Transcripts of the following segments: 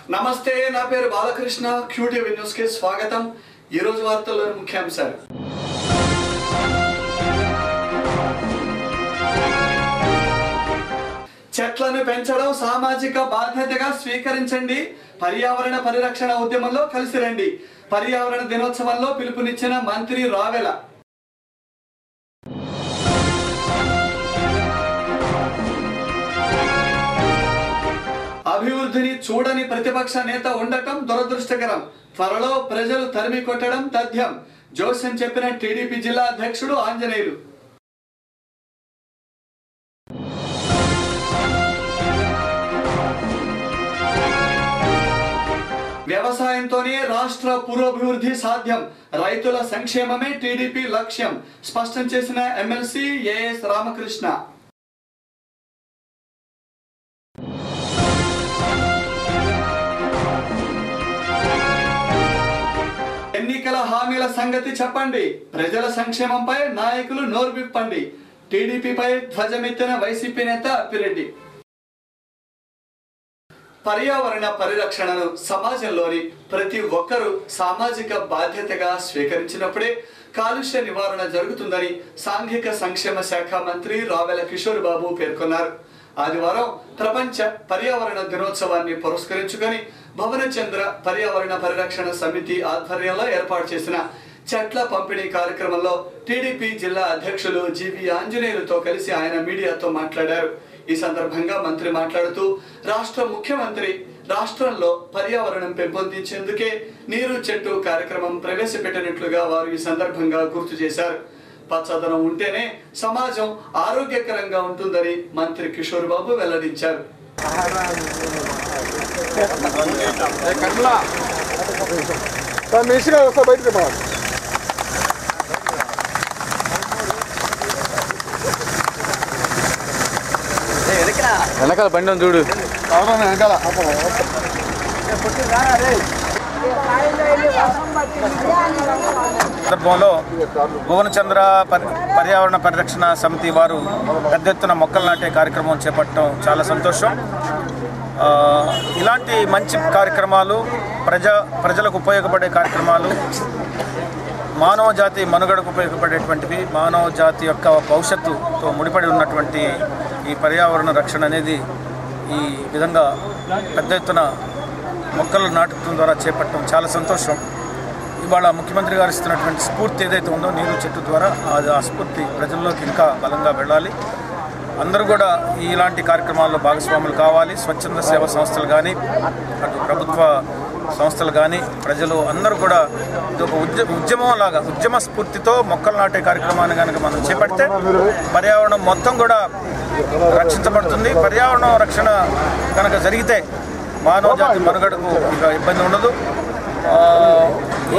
నమస్తే నా పేరు బాలకృష్ణ క్యూటీవీ న్యూస్ కి స్వాగతం ఈ రోజు వార్తల్లోని ముఖ్యాంశాలు చెట్లను పెంచడం సామాజిక బాధ్యతగా స్వీకరించండి పర్యావరణ పరిరక్షణ ఉద్యమంలో కలిసి రండి పర్యావరణ దినోత్సవంలో పిలుపునిచ్చిన మంత్రి రావెల అభివృద్ధిని చూడని ప్రతిపక్ష నేత ఉండటం దురదృష్టకరం త్వరలో ప్రజలు తరిమి కొట్టడం తథ్యం జోసెన్ చెప్పిన టీడీపీ జిల్లా అధ్యక్షుడు ఆంజనేయులు వ్యవసాయంతోనే రాష్ట్ర పురోభివృద్ధి సాధ్యం రైతుల సంక్షేమమే టీడీపీ లక్ష్యం స్పష్టం చేసిన ఎమ్మెల్సీ ఏఎస్ రామకృష్ణ ఎన్నికల హామీల సంగతి చెప్పండి ప్రజల సంక్షేమంపై నాయకులు నోరు విప్పండి టీడీపీపై ధ్వజమెత్తిన వైసీపీ నేత అప్పిరెడ్డి పర్యావరణ పరిరక్షణను సమాజంలోని ప్రతి ఒక్కరూ సామాజిక బాధ్యతగా స్వీకరించినప్పుడే కాలుష్య నివారణ జరుగుతుందని సాంఘిక సంక్షేమ శాఖ మంత్రి రావెల కిషోర్ బాబు పేర్కొన్నారు ఆదివారం ప్రపంచ పర్యావరణ దినోత్సవాన్ని పురస్కరించుకొని భవనచంద్ర పర్యావరణ పరిరక్షణ సమితి ఆధ్వర్యంలో ఏర్పాటు చేసిన చెట్ల పంపిణీ కార్యక్రమంలో టీడీపీ జిల్లా అధ్యక్షులు జీవి ఆంజనేయులతో కలిసి ఆయన మీడియాతో మాట్లాడారు ఈ సందర్భంగా మంత్రి మాట్లాడుతూ రాష్ట్ర ముఖ్యమంత్రి రాష్ట్రంలో పర్యావరణం పెంపొందించేందుకే నీరు చెట్టు కార్యక్రమం ప్రవేశపెట్టినట్లుగా వారు ఈ సందర్భంగా గుర్తు చేశారు పచ్చదనం ఉంటేనే సమాజం ఆరోగ్యకరంగా ఉంటుందని మంత్రి కిషోర్ బాబు వెల్లడించారు సార్ మినిస్టర్ గారు వస్తా బయటకు మా వెనకాల బండి ఉంది చూడు అవునా వెనకాల సందర్భంలో భువనచంద్ర పరి పర్యావరణ పరిరక్షణ సమితి వారు పెద్ద ఎత్తున మొక్కలు నాటే కార్యక్రమం చేపట్టడం చాలా సంతోషం ఆ, ఇలాంటి మంచి కార్యక్రమాలు ప్రజా ప్రజలకు ఉపయోగపడే కార్యక్రమాలు మానవ జాతి మనుగడకు ఉపయోగపడేటువంటివి మానవ జాతి యొక్క భవిష్యత్తుతో ముడిపడి ఉన్నటువంటి ఈ పర్యావరణ రక్షణ అనేది ఈ విధంగా పెద్ద ఎత్తున మొక్కలు నాటడం ద్వారా చేపట్టడం చాలా సంతోషం ఇవాళ ముఖ్యమంత్రి గారు ఇస్తున్నటువంటి స్ఫూర్తి ఏదైతే ఉందో నీరు చెట్టు ద్వారా అది ఆ స్ఫూర్తి ప్రజల్లోకి ఇంకా బలంగా వెళ్ళాలి అందరూ కూడా ఇలాంటి కార్యక్రమాల్లో భాగస్వాములు కావాలి స్వచ్ఛంద సేవా సంస్థలు కానీ అటు ప్రభుత్వ సంస్థలు కానీ ప్రజలు అందరూ కూడా ఇది ఒక ఉద్య ఉద్యమం లాగా ఉద్యమ స్ఫూర్తితో మొక్కలు నాటే కార్యక్రమాన్ని కనుక మనం చేపడితే పర్యావరణం మొత్తం కూడా రక్షించబడుతుంది పర్యావరణ రక్షణ కనుక జరిగితే మానవ జాతి మనుగడకు ఇక ఇబ్బంది ఉండదు ఆ, ఈ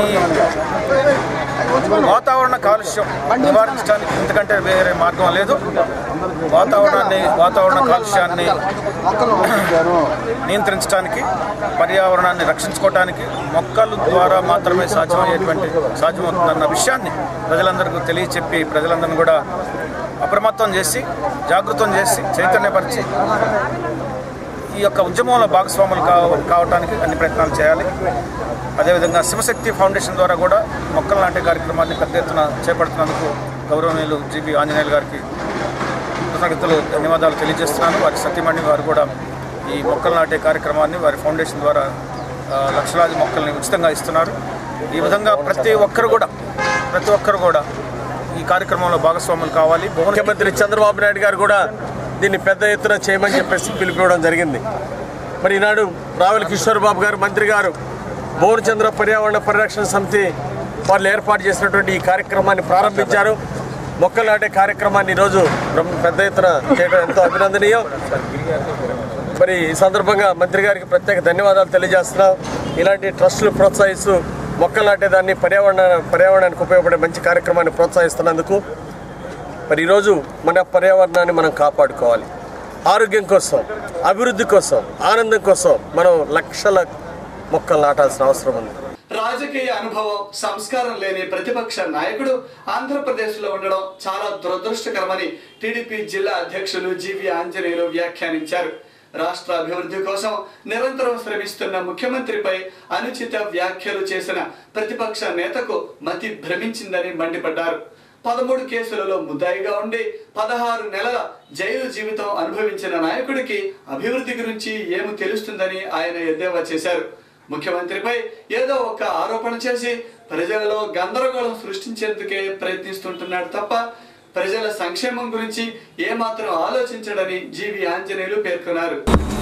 వాతావరణ కాలుష్యం నివారించడానికి ఇంతకంటే వేరే మార్గం లేదు వాతావరణాన్ని వాతావరణ కాలుష్యాన్ని నియంత్రించడానికి పర్యావరణాన్ని రక్షించుకోవడానికి మొక్కల ద్వారా మాత్రమే సాధ్యమయ్యేటువంటి సాధ్యమవుతుందన్న విషయాన్ని ప్రజలందరికీ తెలియచెప్పి ప్రజలందరినీ కూడా అప్రమత్తం చేసి జాగృతం చేసి చైతన్యపరిచి ఈ యొక్క ఉద్యమంలో భాగస్వాములు కావ కావడానికి అన్ని ప్రయత్నాలు చేయాలి అదేవిధంగా శివశక్తి ఫౌండేషన్ ద్వారా కూడా మొక్కలు నాటే కార్యక్రమాన్ని పెద్ద ఎత్తున చేపడుతున్నందుకు గౌరవనీయులు జీబీ ఆంజనేయులు గారికి కృతజ్ఞతలు ధన్యవాదాలు తెలియజేస్తున్నాను వారి సతీమణి వారు కూడా ఈ మొక్కలు నాటే కార్యక్రమాన్ని వారి ఫౌండేషన్ ద్వారా ఆ, లక్షలాది మొక్కల్ని ఉచితంగా ఇస్తున్నారు ఈ విధంగా ప్రతి ఒక్కరు కూడా ప్రతి ఒక్కరు కూడా ఈ కార్యక్రమంలో భాగస్వాములు కావాలి భువన ముఖ్యమంత్రి చంద్రబాబు నాయుడు గారు కూడా దీన్ని పెద్ద ఎత్తున చేయమని చెప్పేసి పిలిపివ్వడం జరిగింది మరి ఈనాడు రావుల కిషోర్ బాబు గారు మంత్రి గారు భువనచంద్ర పర్యావరణ పరిరక్షణ సమితి వాళ్ళు ఏర్పాటు చేసినటువంటి ఈ కార్యక్రమాన్ని ప్రారంభించారు మొక్కలు నాటే కార్యక్రమాన్ని ఈరోజు బ్రహ్మ- పెద్ద ఎత్తున చేయడం ఎంతో అభినందనీయం మరి ఈ సందర్భంగా మంత్రి గారికి ప్రత్యేక ధన్యవాదాలు తెలియజేస్తున్నాం ఇలాంటి ట్రస్టులు ప్రోత్సహిస్తూ మొక్కలు నాటేదాన్ని పర్యావరణ పర్యావరణానికి ఉపయోగపడే మంచి కార్యక్రమాన్ని ప్రోత్సహిస్తున్నందుకు మరి ఈరోజు మన పర్యావరణాన్ని మనం కాపాడుకోవాలి ఆరోగ్యం కోసం అభివృద్ధి కోసం ఆనందం కోసం మనం లక్షల మొక్కలు నాటాల్సిన అవసరం ఉంది రాజకీయ అనుభవం సంస్కారం లేని ప్రతిపక్ష నాయకుడు ఆంధ్రప్రదేశ్ లో ఉండడం చాలా దురదృష్టకరమని టీడీపీ జిల్లా అధ్యక్షులు జీవి ఆంజనేయులు వ్యాఖ్యానించారు రాష్ట్ర అభివృద్ధి కోసం నిరంతరం శ్రమిస్తున్న ముఖ్యమంత్రిపై అనుచిత వ్యాఖ్యలు చేసిన ప్రతిపక్ష నేతకు మతి భ్రమించిందని మండిపడ్డారు పదమూడు కేసులలో ముద్దాయిగా ఉండి పదహారు నెలల జైలు జీవితం అనుభవించిన నాయకుడికి అభివృద్ధి గురించి ఏమి తెలుస్తుందని ఆయన ఎద్దేవా చేశారు ముఖ్యమంత్రిపై ఏదో ఒక ఆరోపణ చేసి ప్రజలలో గందరగోళం సృష్టించేందుకే ప్రయత్నిస్తుంటున్నాడు తప్ప ప్రజల సంక్షేమం గురించి ఏమాత్రం ఆలోచించడని జీవి ఆంజనేయులు పేర్కొన్నారు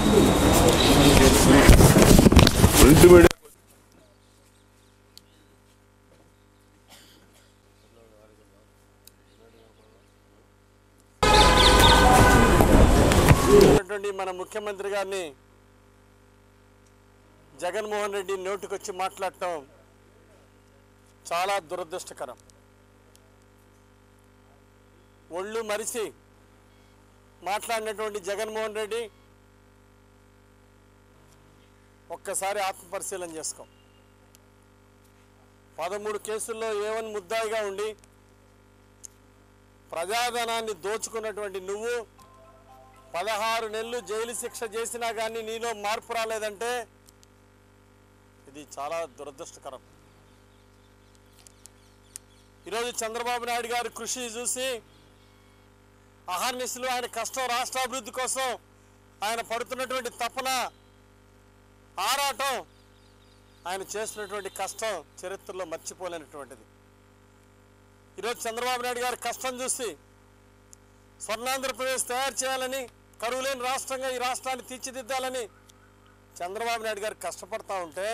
ఉన్నటువంటి మన ముఖ్యమంత్రి గారిని జగన్మోహన్ రెడ్డి నోటికొచ్చి మాట్లాడటం చాలా దురదృష్టకరం ఒళ్ళు మరిచి మాట్లాడినటువంటి జగన్మోహన్ రెడ్డి ఒక్కసారి ఆత్మపరిశీలన చేసుకో పదమూడు కేసుల్లో ఏవన్ ముద్దాయిగా ఉండి ప్రజాధనాన్ని దోచుకున్నటువంటి నువ్వు పదహారు నెలలు జైలు శిక్ష చేసినా కానీ నీలో మార్పు రాలేదంటే ఇది చాలా దురదృష్టకరం ఈరోజు చంద్రబాబు నాయుడు గారి కృషి చూసి అహర్నిశలు ఆయన కష్టం రాష్ట్ర అభివృద్ధి కోసం ఆయన పడుతున్నటువంటి తపన ఆరాటం ఆయన చేసినటువంటి కష్టం చరిత్రలో మర్చిపోలేనటువంటిది ఈరోజు చంద్రబాబు నాయుడు గారి కష్టం చూసి స్వర్ణాంధ్రప్రదేశ్ తయారు చేయాలని కరువు లేని రాష్ట్రంగా ఈ రాష్ట్రాన్ని తీర్చిదిద్దాలని చంద్రబాబు నాయుడు గారు కష్టపడతా ఉంటే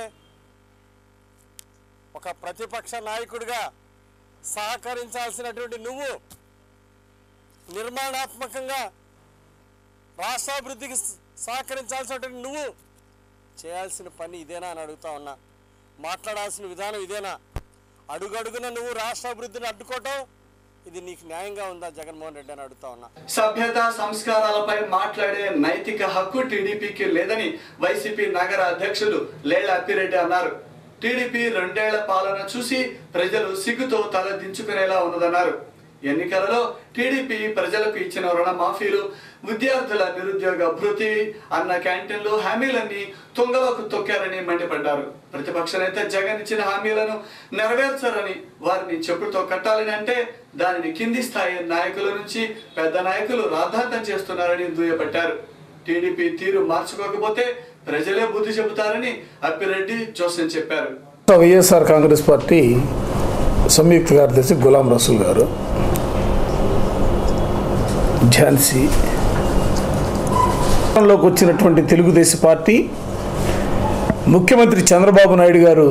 ఒక ప్రతిపక్ష నాయకుడిగా సహకరించాల్సినటువంటి నువ్వు నిర్మాణాత్మకంగా రాష్ట్రాభివృద్ధికి స- సహకరించాల్సినటువంటి నువ్వు చేయాల్సిన పని ఇదేనా అని అడుగుతా ఉన్నా మాట్లాడాల్సిన విధానం ఇదేనా అడుగడుగున నువ్వు రాష్ట్రాభివృద్ధిని అడ్డుకోవటం ఇది నీకు న్యాయంగా ఉందా జగన్మోహన్ రెడ్డి అని అడుగుతా ఉన్నా సభ్యత సంస్కారాలపై మాట్లాడే నైతిక హక్కు టీడీపీకి లేదని వైసీపీ నగర అధ్యక్షులు లేళ్ల అప్పిరెడ్డి అన్నారు టీడీపీ రెండేళ్ల పాలన చూసి ప్రజలు సిగ్గుతో తల దించుకునేలా ఉన్నదన్నారు ఎన్నికలలో టీడీపీ ప్రజలకు ఇచ్చిన రుణమాఫీలు విద్యార్థుల నిరుద్యోగ భృతి అన్న క్యాంటీన్లు హామీలన్నీ తుంగలోకి తొక్కారని మండిపడ్డారు ప్రతిపక్ష నేత జగన్ ఇచ్చిన హామీలను నెరవేర్చరని వారిని చెప్పుతో కట్టాలని అంటే దానిని కింది స్థాయి నాయకుల నుంచి పెద్ద నాయకులు రాద్ధాంతం చేస్తున్నారని దుయ్యబట్టారు టీడీపీ తీరు మార్చుకోకపోతే ప్రజలే బుద్ధి చెబుతారని అప్పిరెడ్డి జోసెన్ చెప్పారు వైఎస్ఆర్ కాంగ్రెస్ పార్టీ సంయుక్త కార్యదర్శి గులాం రసూల్ గారు ఝాన్సీ లోకి వచ్చినటువంటి తెలుగుదేశం పార్టీ ముఖ్యమంత్రి చంద్రబాబు నాయుడు గారు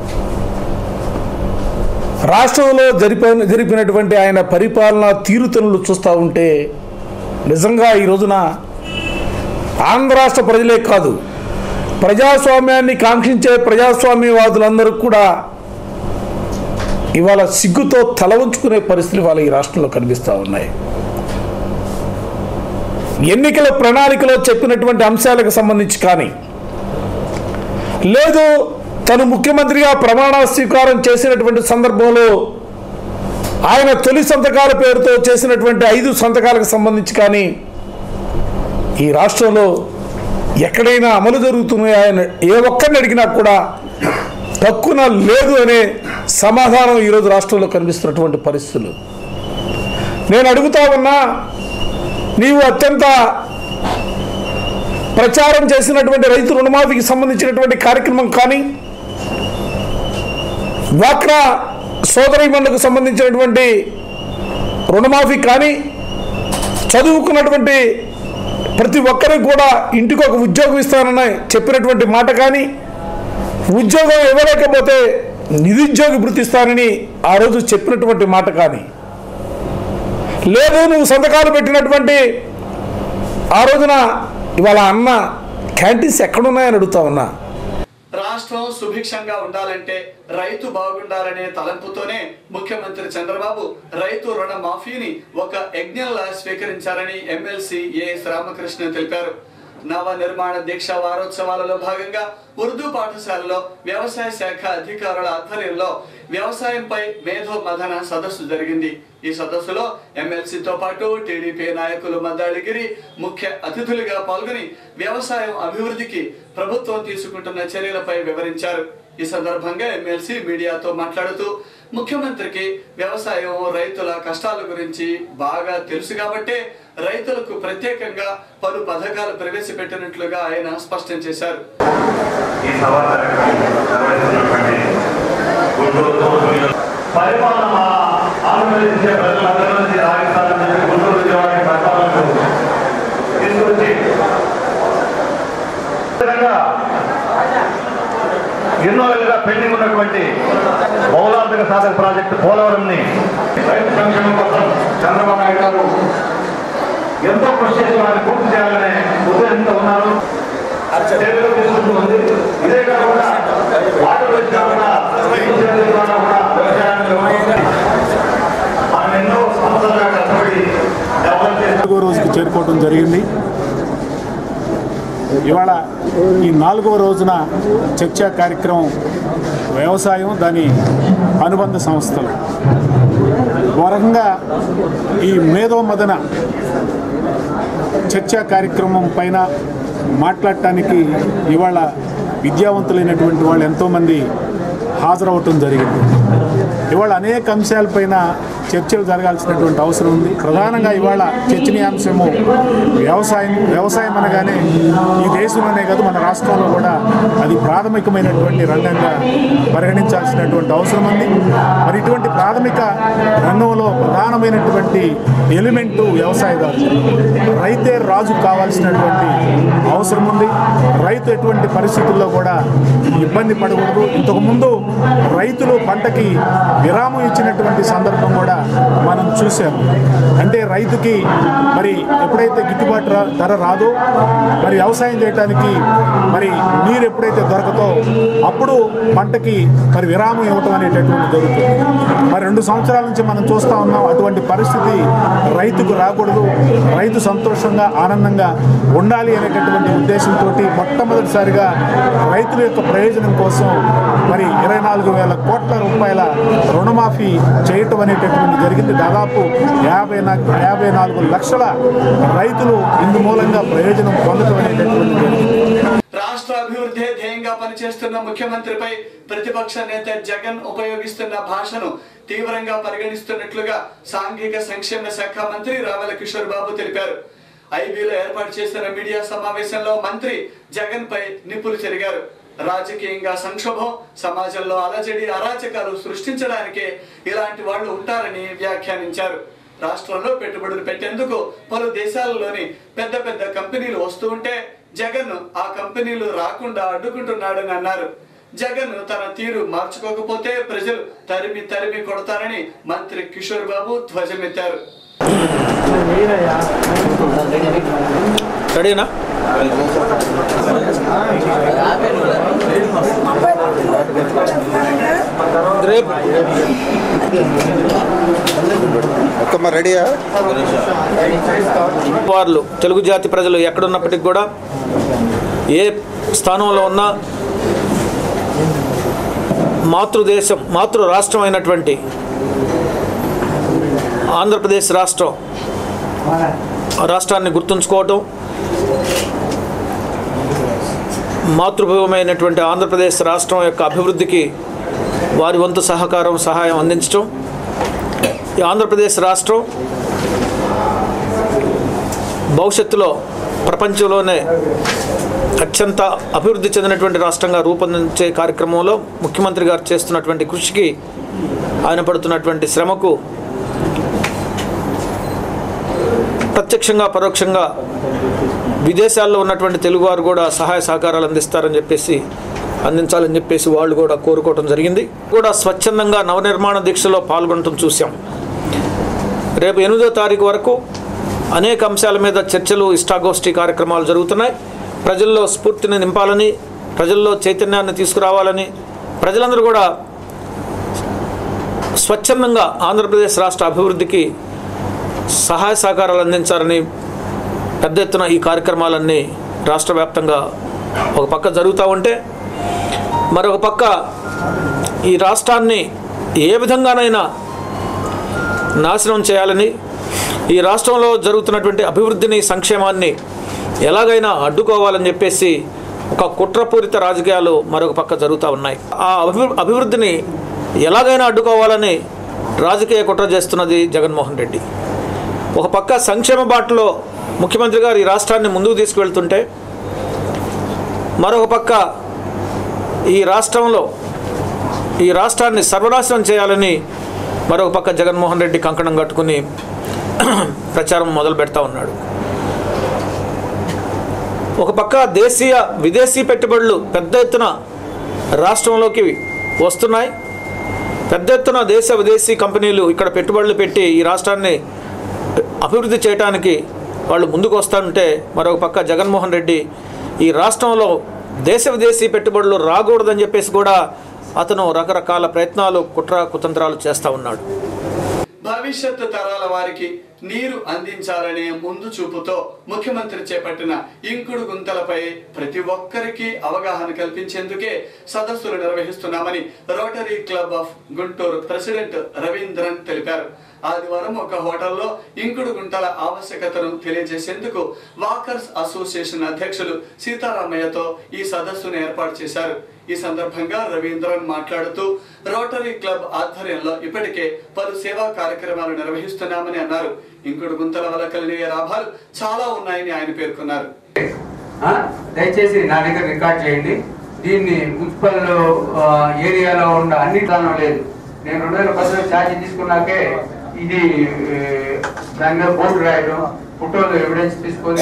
రాష్ట్రంలో జరిపిన జరిపినటువంటి ఆయన పరిపాలనా తీరుతనులు చూస్తూ ఉంటే నిజంగా ఈ రోజున ఆంధ్ర రాష్ట్ర ప్రజలే కాదు ప్రజాస్వామ్యాన్ని కాంక్షించే ప్రజాస్వామ్యవాదులందరూ కూడా ఇవాళ సిగ్గుతో తల ఉంచుకునే పరిస్థితులు ఇవాళ ఈ రాష్ట్రంలో కనిపిస్తూ ఉన్నాయి ఎన్నికల ప్రణాళికలో చెప్పినటువంటి అంశాలకు సంబంధించి కానీ లేదు తను ముఖ్యమంత్రిగా ప్రమాణ స్వీకారం చేసినటువంటి సందర్భంలో ఆయన తొలి సంతకాల పేరుతో చేసినటువంటి ఐదు సంతకాలకు సంబంధించి కానీ ఈ రాష్ట్రంలో ఎక్కడైనా అమలు జరుగుతున్నాయని ఏ ఒక్కరిని అడిగినా కూడా తక్కువ లేదు అనే సమాధానం ఈరోజు రాష్ట్రంలో కనిపిస్తున్నటువంటి పరిస్థితులు నేను అడుగుతా ఉన్నా నీవు అత్యంత ప్రచారం చేసినటువంటి రైతు రుణమాఫీకి సంబంధించినటువంటి కార్యక్రమం కానీ డ్వాక్రా సోదరీమణులకు సంబంధించినటువంటి రుణమాఫీ కానీ చదువుకున్నటువంటి ప్రతి ఒక్కరికి కూడా ఇంటికి ఒక ఉద్యోగం ఇస్తానని చెప్పినటువంటి మాట కానీ ఉద్యోగం ఇవ్వలేకపోతే నిరుద్యోగి భృతి ఇస్తానని ఆ రోజు చెప్పినటువంటి మాట కానీ లేదు నువ్వు సంతకాలు పెట్టినటువంటి ఆ రోజున ఇవాళ అన్న క్యాంటీన్స్ ఎక్కడున్నాయని అడుగుతా ఉన్నా రాష్ట్రం సుభిక్షంగా ఉండాలంటే రైతు బాగుండాలనే తలంపుతోనే ముఖ్యమంత్రి చంద్రబాబు రైతు రుణ మాఫీని ఒక యజ్ఞంలా స్వీకరించారని ఎమ్మెల్సీ ఏఎస్ రామకృష్ణ తెలిపారు నవ నిర్మాణ దీక్ష వారోత్సవాలలో భాగంగా ఉర్దూ పాఠశాలలో వ్యవసాయ శాఖ అధికారుల ఆధ్వర్యంలో వ్యవసాయంపై మేధో మథన సదస్సు జరిగింది ఈ సదస్సులో ఎమ్మెల్సీతో పాటు టీడీపీ నాయకులు మద్దాళిగిరి ముఖ్య అతిథులుగా పాల్గొని వ్యవసాయం అభివృద్ధికి ప్రభుత్వం తీసుకుంటున్న చర్యలపై వివరించారు ఈ సందర్భంగా ఎమ్మెల్సీ మీడియాతో మాట్లాడుతూ ముఖ్యమంత్రికి వ్యవసాయం రైతుల కష్టాల గురించి బాగా తెలుసు కాబట్టే రైతులకు ప్రత్యేకంగా పలు పథకాలు ప్రవేశపెట్టినట్లుగా ఆయన స్పష్టం చేశారు ఈ సభా కార్యక్రమం నిర్వహిస్తున్నటువంటి గుంటూరు తూర్పు పరిపాలన మా ఆంధ్రప్రదేశ్ ప్రజలందరి నుంచి రాజస్థాన్ నుంచి గుంటూరు జిల్లాకి పరిపాలనకు తీసుకొచ్చి విధంగా ఎన్నో ఏళ్ళుగా పెండింగ్ ఉన్నటువంటి బహుళార్థక సాధక ప్రాజెక్టు పోలవరంని రైతు సంక్షేమం కోసం చంద్రబాబు నాయుడు గారు ఎంతో కృషి చేసి వారిని పూర్తి చేయాలనే ఉద్దేశంతో ఉన్నారు చర్యలు తీసుకుంటూ ఉంది ఇదే కాకుండా వాటర్ వచ్చినా కూడా నీటి చేతుల ద్వారా కూడా వ్యవసాయాన్ని మనం ఎన్నో సంవత్సరాలుగా కష్టపడి డెవలప్ చేసి నాలుగో రోజుకి చేరుకోవడం జరిగింది ఇవాళ ఈ నాలుగవ రోజున చర్చా కార్యక్రమం వ్యవసాయం దాని అనుబంధ సంస్థలు ఒక రకంగా ఈ మేధో మదన చర్చా కార్యక్రమం పైన మాట్లాడటానికి ఇవాళ విద్యావంతులైనటువంటి వాళ్ళు ఎంతోమంది హాజరవటం జరిగింది ఇవాళ అనేక అంశాలపైన చర్చలు జరగాల్సినటువంటి అవసరం ఉంది ప్రధానంగా ఇవాళ చర్చనీయాంశము వ్యవసాయం వ్యవసాయం అనగానే ఈ దేశంలోనే కాదు మన రాష్ట్రంలో కూడా అది ప్రాథమికమైనటువంటి రంగంగా పరిగణించాల్సినటువంటి అవసరం ఉంది మరి ఇటువంటి ప్రాథమిక రంగంలో ప్రధానమైనటువంటి ఎలిమెంటు వ్యవసాయదారు రైతే రాజు కావాల్సినటువంటి అవసరం ఉంది రైతు ఎటువంటి పరిస్థితుల్లో కూడా ఇబ్బంది పడకూడదు ఇంతకుముందు రైతులు పంటకి విరామం ఇచ్చినటువంటి సందర్భం కూడా మనం చూసాం అంటే రైతుకి మరి ఎప్పుడైతే గిట్టుబాటు రా- ధర రాదో మరి వ్యవసాయం చేయడానికి మరి నీరు ఎప్పుడైతే దొరకతో అప్పుడు పంటకి మరి విరామం ఇవ్వటం అనేటటువంటి జరుగుతుంది మరి రెండు సంవత్సరాల నుంచి మనం చూస్తా ఉన్నాం అటువంటి పరిస్థితి రైతుకు రాకూడదు రైతు సంతోషంగా ఆనందంగా ఉండాలి అనేటటువంటి ఉద్దేశంతో మొట్టమొదటిసారిగా రైతుల యొక్క ప్రయోజనం కోసం మరి ఇరవై నాలుగు వేల కోట్ల రూపాయల రుణమాఫీ చేయటం అనేటటువంటి జరిగింది దాదాపు యాభై నా- యాభై నాలుగు లక్షల రైతులు ఇందు మూలంగా ప్రయోజనం పొందడం అనేటటువంటి జరిగింది రాష్ట్ర అభివృద్ధి ధ్యేయంగా పనిచేస్తున్న ముఖ్యమంత్రిపై ప్రతిపక్ష నేత జగన్ ఉపయోగిస్తున్న భాషను తీవ్రంగా పరిగణిస్తున్నట్లుగా సాంఘిక సంక్షేమ శాఖ మంత్రి రావెల కిషోర్ బాబు తెలిపారు ఐబీలో ఏర్పాటు చేసిన మీడియా సమావేశంలో మంత్రి జగన్ పై నిప్పులు చెరిగారు రాజకీయంగా సంక్షోభం సమాజంలో అలజడి అరాచకాలు సృష్టించడానికే ఇలాంటి వాళ్ళు ఉంటారని వ్యాఖ్యానించారు రాష్ట్రంలో పెట్టుబడులు పెట్టేందుకు పలు దేశాలలోని పెద్ద పెద్ద కంపెనీలు వస్తూ ఉంటే జగన్ ఆ కంపెనీలు రాకుండా అడ్డుకుంటున్నాడని అన్నారు జగన్ తన తీరు మార్చుకోకపోతే ప్రజలు తరిమి తరిమి కొడతారని మంత్రి కిషోర్ బాబు ధ్వజమెత్తారు రెడీనా రేపు ఒక్కమ్మ రెడీయా వాళ్ళు తెలుగు జాతి ప్రజలు ఎక్కడున్నప్పటికీ కూడా ఏ స్థానంలో ఉన్నా మాతృదేశం మాతృ రాష్ట్రం అయినటువంటి ఆంధ్రప్రదేశ్ రాష్ట్రం రాష్ట్రాన్ని గుర్తుంచుకోవటం మాతృభూమి అయినటువంటి ఆంధ్రప్రదేశ్ రాష్ట్రం యొక్క అభివృద్ధికి వారి వంతు సహకారం సహాయం అందించటం ఈ ఆంధ్రప్రదేశ్ రాష్ట్రం భవిష్యత్తులో ప్రపంచంలోనే అత్యంత అభివృద్ధి చెందినటువంటి రాష్ట్రంగా రూపొందించే కార్యక్రమంలో ముఖ్యమంత్రి గారు చేస్తున్నటువంటి కృషికి ఆయన పడుతున్నటువంటి శ్రమకు ప్రత్యక్షంగా పరోక్షంగా విదేశాల్లో ఉన్నటువంటి తెలుగువారు కూడా సహాయ సహకారాలు అందిస్తారని చెప్పేసి అందించాలని చెప్పేసి వాళ్ళు కూడా కోరుకోవడం జరిగింది కూడా స్వచ్ఛందంగా నవనిర్మాణ దీక్షలో పాల్గొనడం చూసాం రేపు ఎనిమిదో తారీఖు వరకు అనేక అంశాల మీద చర్చలు ఇష్టాగోష్ఠి కార్యక్రమాలు జరుగుతున్నాయి ప్రజల్లో స్ఫూర్తిని నింపాలని ప్రజల్లో చైతన్యాన్ని తీసుకురావాలని ప్రజలందరూ కూడా స్వచ్ఛందంగా ఆంధ్రప్రదేశ్ రాష్ట్ర అభివృద్ధికి సహాయ సహకారాలు అందించాలని పెద్ద ఎత్తున ఈ కార్యక్రమాలన్నీ రాష్ట్ర వ్యాప్తంగా ఒక పక్క జరుగుతూ ఉంటే మరొక పక్క ఈ రాష్ట్రాన్ని ఏ విధంగానైనా నాశనం చేయాలని ఈ రాష్ట్రంలో జరుగుతున్నటువంటి అభివృద్ధిని సంక్షేమాన్ని ఎలాగైనా అడ్డుకోవాలని చెప్పేసి ఒక కుట్రపూరిత రాజకీయాలు మరొక పక్క జరుగుతూ ఉన్నాయి ఆ అభి అభివృద్ధిని ఎలాగైనా అడ్డుకోవాలని రాజకీయ కుట్ర చేస్తున్నది జగన్మోహన్ రెడ్డి ఒక పక్క సంక్షేమ బాటలో ముఖ్యమంత్రి గారు ఈ రాష్ట్రాన్ని ముందుకు తీసుకువెళ్తుంటే మరొక పక్క ఈ రాష్ట్రంలో ఈ రాష్ట్రాన్ని సర్వనాశనం చేయాలని మరొక పక్క జగన్మోహన్ రెడ్డి కంకణం కట్టుకుని ప్రచారం మొదలు పెడతా ఉన్నాడు ఒక పక్క దేశీయ విదేశీ పెట్టుబడులు పెద్ద ఎత్తున రాష్ట్రంలోకి వస్తున్నాయి పెద్ద ఎత్తున దేశ విదేశీ కంపెనీలు ఇక్కడ పెట్టుబడులు పెట్టి ఈ రాష్ట్రాన్ని అభివృద్ధి చేయడానికి వాళ్ళు ముందుకు వస్తుంటే మరొక పక్క జగన్మోహన్ రెడ్డి ఈ రాష్ట్రంలో దేశ విదేశీ పెట్టుబడులు రాకూడదని చెప్పేసి కూడా అతను రకరకాల ప్రయత్నాలు కుట్ర కుతంత్రాలు చేస్తూ ఉన్నాడు భవిష్యత్తు తరాల వారికి నీరు అందించాలనే ముందు చూపుతో ముఖ్యమంత్రి చేపట్టిన ఇంకుడు గుంతలపై ప్రతి ఒక్కరికి అవగాహన కల్పించేందుకే సదస్సులు నిర్వహిస్తున్నామని rotary club of Guntur president Ravindran తెలిపారు ఆదివారం ఒక హోటల్లో ఇంకుడు గుంటల ఆవశ్యకతను తెలియజేసేందుకు వాకర్స్ అసోసియేషన్ అధ్యక్షులు సీతారామయ్యతో ఈ సదస్సును ఏర్పాటు చేశారు ఈ సందర్భంగా రవీంద్రన్ మాట్లాడుతూ రోటరీ క్లబ్ ఆధ్వర్యంలో ఇప్పటికే పలు సేవా కార్యక్రమాలు నిర్వహిస్తున్నామని అన్నారు ఇంకుడు గుంతల వల్ల కలిగే లాభాలు చాలా ఉన్నాయని ఆయన పేర్కొన్నారు ఆ, దయచేసి నా దగ్గర రికార్డ్ చేయండి దీన్ని మున్సిపల్ ఆ, ఏరియాలో ఉన్న అన్ని స్థానం లేదు నేను రెండు వేల పదిలో ఛార్జ్ తీసుకున్నాకే ఇది ఏ, దాని మీద బోర్డు రాయడం ఫోటోలు ఎవిడెన్స్ తీసుకొని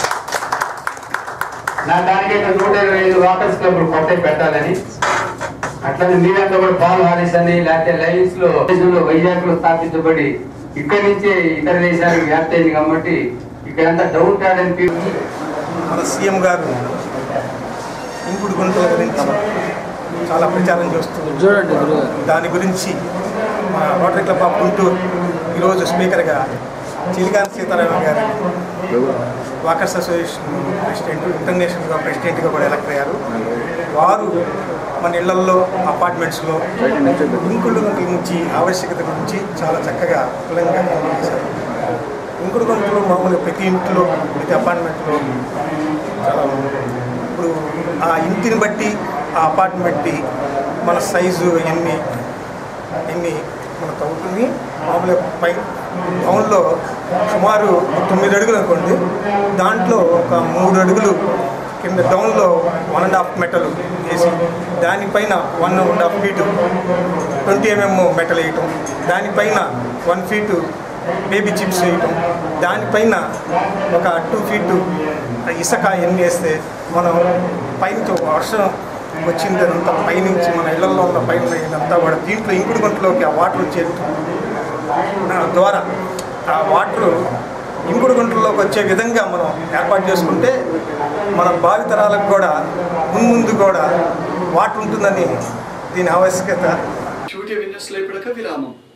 నా దానికైతే నూట ఇరవై ఐదు వాకర్స్ క్లబ్లు కొత్త పెట్టాలని అట్లనే మీరంతా కూడా పాల్ హారిస్ అని లేకపోతే లైన్స్ లో దేశంలో వైజాగ్ లో స్థాపించబడి ఇక్కడి నుంచే ఇతర దేశాలకు వ్యాప్తి అయింది కాబట్టి ఇక్కడంతా డౌన్ ట్రాడ్ అని పేరు మన సీఎం గారు ఇంకుడు గుంటల గురించి చాలా ప్రచారం చేస్తుంది చూడండి దాని గురించి మన రోటరీ క్లబ్ ఆఫ్ గుంటూరు ఈరోజు స్పీకర్గా చిలికాని సీతారామన్ గారు వాకర్స్ అసోసియేషన్ ప్రెసిడెంట్ ఇంటర్నేషనల్గా ప్రెసిడెంట్గా కూడా ఎలక్ట్ అయ్యారు వారు మన ఇళ్లల్లో అపార్ట్మెంట్స్లో ఇంకుడు గుంటల నుంచి ఆవశ్యకత గురించి చాలా చక్కగా విపులంగా చేశారు ఇంకుడు గుంటలు మామూలుగా ప్రతి ఇంట్లో ప్రతి అపార్ట్మెంట్లో చాలా ఇప్పుడు ఆ ఇంటిని బట్టి ఆ అపార్ట్మెంట్ బట్టి మన సైజు ఎన్ని ఎన్ని మనకు అవుతుంది మామూలుగా పై టౌన్లో సుమారు తొమ్మిది అడుగులు అనుకోండి దాంట్లో ఒక మూడు అడుగులు కింద డౌన్లో వన్ అండ్ హాఫ్ మెటల్ వేసి దానిపైన one and half feet twenty MM metal వేయటం దానిపైన వన్ ఫీటు బేబీ చిప్స్ వేయటం దానిపైన ఒక టూ ఫీటు ఇసుక ఎన్ని వేస్తే మనం పైనుంచి ఒక వర్షం వచ్చింది అదంతా పైనుంచి మన ఇళ్లలో ఉన్న పైన ఇదంతా కూడా దీంట్లో ఇంకుడు గుంటలోకి ఆ వాటర్ వచ్చే ఆ ద్వారా ఆ వాటర్ ఇంకుడు గుంటల్లోకి వచ్చే విధంగా మనం ఏర్పాటు చేసుకుంటే మన భావితరాలకు కూడా మున్ముందు కూడా వాటర్ ఉంటుందని దీని ఆవశ్యకత షూటింగ్ న్యూస్లో ఇప్పటిక విరామం